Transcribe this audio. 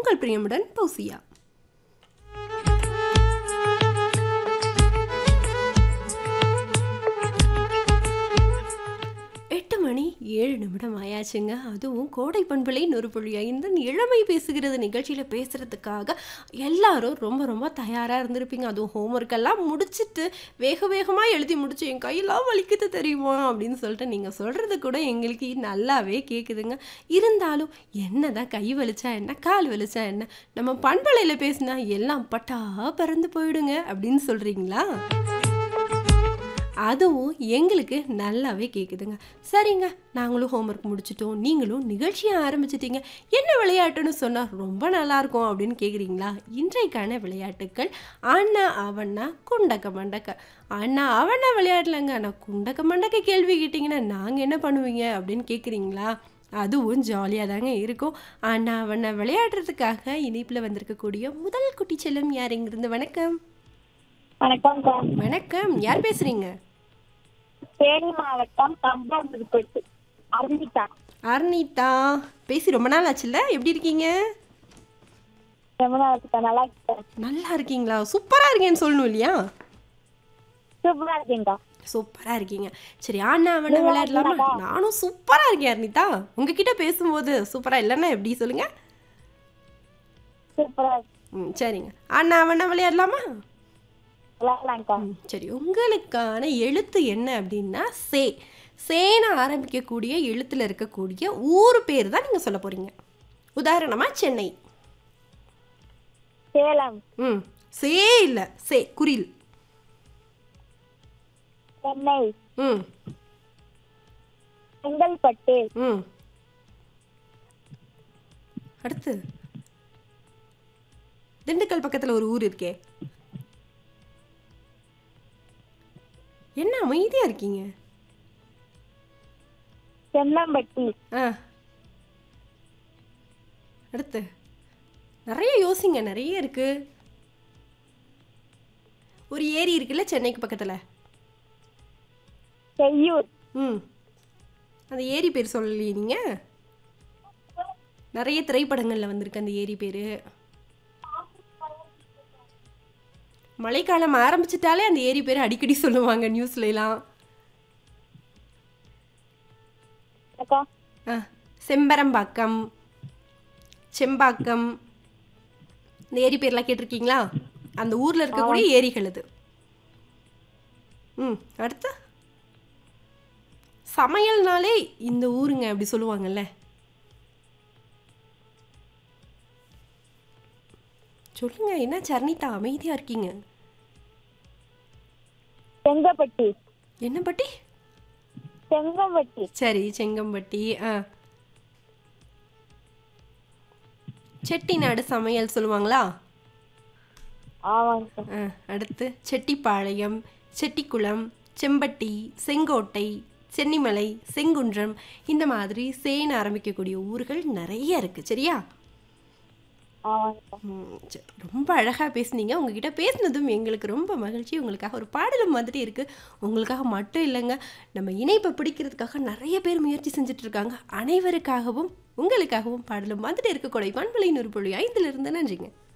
உங்கள் பிரியமுடன் பௌசியா எட்டு மணி ஏழு நிமிடம் ஆயாச்சுங்க அதுவும் கோடை பண்பலை நொறு புள்ளி ஐந்து இளமை பேசுகிறது நிகழ்ச்சியில் பேசுகிறதுக்காக எல்லாரும் ரொம்ப ரொம்ப தயாராக இருந்திருப்பீங்க அதுவும் ஹோம்ஒர்க் எல்லாம் முடிச்சுட்டு வேக வேகமாக எழுதி முடிச்சு என் கையெல்லாம் வலிக்குது தெரியுமா அப்படின்னு சொல்லிட்டு நீங்கள் சொல்கிறது கூட எங்களுக்கு நல்லாவே கேட்குதுங்க இருந்தாலும் என்ன தான் கை வலிச்சா என்ன கால் வலிச்சா என்ன நம்ம பண்பலையில் பேசினா எல்லாம் பட்டா பறந்து போயிடுங்க அப்படின்னு சொல்கிறீங்களா அதுவும் எங்களுக்கு நல்லாவே கேட்குதுங்க சரிங்க நாங்களும் ஹோம்ஒர்க் முடிச்சிட்டோம் நீங்களும் நிகழ்ச்சியை ஆரம்பிச்சிட்டீங்க என்ன விளையாட்டுன்னு சொன்னால் ரொம்ப நல்லாயிருக்கும் அப்படின்னு கேட்குறீங்களா இன்றைக்கான விளையாட்டுக்கள் அண்ணா அவண்ணா குண்டக்க மண்டக்க அண்ணா அவண்ணா விளையாடலங்க ஆனால் குண்டக்க மண்டக்க கேள்வி கேட்டிங்கன்னா நாங்கள் என்ன பண்ணுவீங்க அப்படின்னு கேட்குறீங்களா அதுவும் ஜாலியாக தாங்க இருக்கும் ஆனால் அவனை விளையாடுறதுக்காக இனிப்பில் வந்திருக்கக்கூடிய முதல் குட்டி செல்லம் யார் இங்கிருந்து வணக்கம் வணக்கம் சார் வணக்கம் யார் பேசுகிறீங்க தேனி மாவட்டம் கம்பம் திருப்பதி அருந்திட்டா அர்னிதா பேசி ரொம்ப நாள் ஆச்சுல்ல எப்படி இருக்கீங்க ரமணாவத்துக்கா நல்லா இருக்கு சார் நல்லா இருக்கீங்களா சூப்பராக இருக்கேன்னு சொல்லணும் இல்லையா சூப்பரா இருக்கீங்கக்கா சூப்பராக இருக்கீங்க சரி ஆனா அவனை விளையாடலாமா நானும் சூப்பராக இருக்கேன் அர்னிதா உங்ககிட்ட பேசும்போது சூப்பராக இல்லைன்னா எப்படி சொல்லுங்க சூப்பரா இருக்கு ம் சரிங்க அண்ணா அவனை விளையாடலாமா விளையாடலாம்க்கா ம், சரி உங்களுக்கான எழுத்து என்ன அப்படின்னா சே சேன ஆரம்பிக்கக்கூடிய எழுத்தில் இருக்கக்கூடிய ஊர் பேர் தான் நீங்கள் சொல்ல போகிறீங்க உதாரணமாக சென்னை சேலம் ம் சே இல்லை சே குறில் சென்னை ம் செங்கல்பட்டு ம் அடுத்து திண்டுக்கல் பக்கத்தில் ஒரு ஊர் இருக்கே என்ன அமைதியாக இருக்கீங்க சென்னம்பட்டி ஆ அடுத்து நிறைய யோசிங்க நிறைய இருக்கு ஒரு ஏரி இருக்குல்ல சென்னைக்கு பக்கத்தில் செய்யூர் ம் அந்த ஏரி பேர் சொல்லலையே நீங்கள் நிறைய திரைப்படங்களில் வந்திருக்கு அந்த ஏரி பேர் மழைக்காலம் ஆரம்பிச்சிட்டாலே அந்த ஏரி பேர் அடிக்கடி சொல்லுவாங்க நியூஸ்லாம் அக்கா ஆ செம்பரம்பாக்கம் செம்பாக்கம் இந்த ஏரி பேர்லாம் கேட்டிருக்கீங்களா அந்த ஊரில் இருக்கக்கூடிய ஏரிகள் அது ம் அடுத்து சமையல்னாலே இந்த ஊருங்க அப்படி சொல்லுவாங்கல்ல சொல்லுங்க என்ன சர்ணிதா அமைதியா இருக்கீங்க செங்கப்பட்டி என்ன பட்டி செங்கம்பட்டி சரி செங்கம்பட்டி ஆ செட்டிநாடு சமையல் சொல்லுவாங்களா ஆமாங்க ஆ, அடுத்து செட்டிப்பாளையம் செட்டிக்குளம் செம்பட்டி செங்கோட்டை சென்னிமலை செங்குன்றம் இந்த மாதிரி சேன ஆரம்பிக்கக்கூடிய ஊர்கள் நிறைய இருக்கு சரியா ஆமாங்க ம், சரி. ரொம்ப அழகாக பேசுனீங்க உங்ககிட்ட பேசினதும் எங்களுக்கு ரொம்ப மகிழ்ச்சி உங்களுக்காக ஒரு பாடலும் மாதிரி இருக்குது உங்களுக்காக மட்டும் இல்லைங்க நம்ம இணைப்பை பிடிக்கிறதுக்காக நிறைய பேர் முயற்சி செஞ்சுட்டு இருக்காங்க அனைவருக்காகவும் உங்களுக்காகவும் பாடலும் மாதிரி இருக்க கொடை பண்பலை நூறு புள்ளி ஐந்துல இருந்து நன்றிங்க